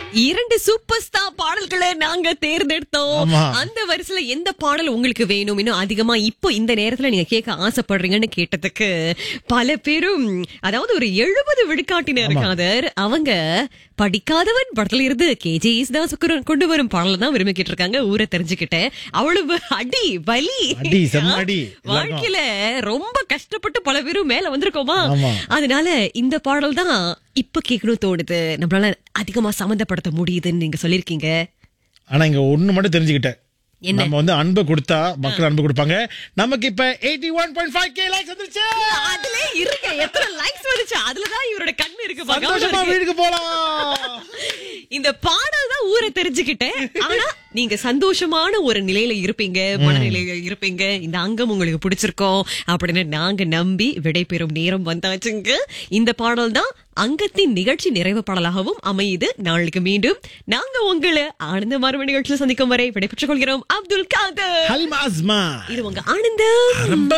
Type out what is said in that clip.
இரண்டு super star பாடல்களை நாங்க தேர்ந்தெடுத்தோம் ஆமா. அந்த வரிசையில எந்த பாடல் உங்களுக்கு வேணும் இன்னும் அதிகமா இப்போ இந்த நேரத்துல நீங்க கேட்க ஆசைப்படுறீங்கன்னு கேட்டதுக்கு பல பேரும் அதாவது ஒரு எழுபது விழுக்காட்டினர் காதர் அவங்க படிக்காதவன் படத்துல இருந்து கேஜே ஈஸ்தாஸ் கொண்டு வரும் பாடல் தான் விரும்பி கேட்டிருக்காங்க ஊரை தெரிஞ்சுக்கிட்டேன் அவ்வளவு அடி வலி அடி, செம்ம அடி. வாழ்க்கையில ரொம்ப கஷ்டப்பட்டு பல பேரும் மேல வந்திருக்கோமா ஆமா. அதனால இந்த பாடல் தான் இப்ப கேட்கணும் தோணுது நம்மளால அதிகமா சம்மந்தப்படுத்த முடியுதுன்னு நீங்க சொல்லிருக்கீங்க ஆனா இங்க ஒண்ணு மட்டும் தெரிஞ்சுக்கிட்டேன் என்ன? நம்ம வந்து அன்பு கொடுத்தா மக்கள் அன்பு கொடுப்பாங்க நமக்கு இப்ப eighty one point five K likes வந்துருச்சு அதுல இருக்க எத்தனை லைக்ஸ் வந்துச்சு அதுலதான் இவரோட கண் இருக்கு பாக்க. சந்தோஷமா வீட்டுக்கு போலாம் இந்த பாடல் தான் ஊரை தெரிஞ்சுக்கிட்டேன் ஆனா நீங்க சந்தோஷமான ஒரு நிலையில இருப்பீங்க மனநிலையில இருப்பீங்க இந்த அங்கம் உங்களுக்கு பிடிச்சிருக்கோம் அப்படின்னு நாங்க நம்பி விடைபெறும் நேரம் வந்தாச்சுங்க இந்த பாடல் தான் அங்கத்தின் நிகழ்ச்சி நிறைவு பாடலாகவும் அமையுது நாளைக்கு மீண்டும் நாங்க உங்களை ஆனந்த மரபு நிகழ்ச்சியில் சந்திக்கும் வரை விடைபெற்றுக் கொள்கிறோம் அப்துல் காதர் ஹலிமா அஸ்மா இது உங்க ஆனந்தம் ரொம்ப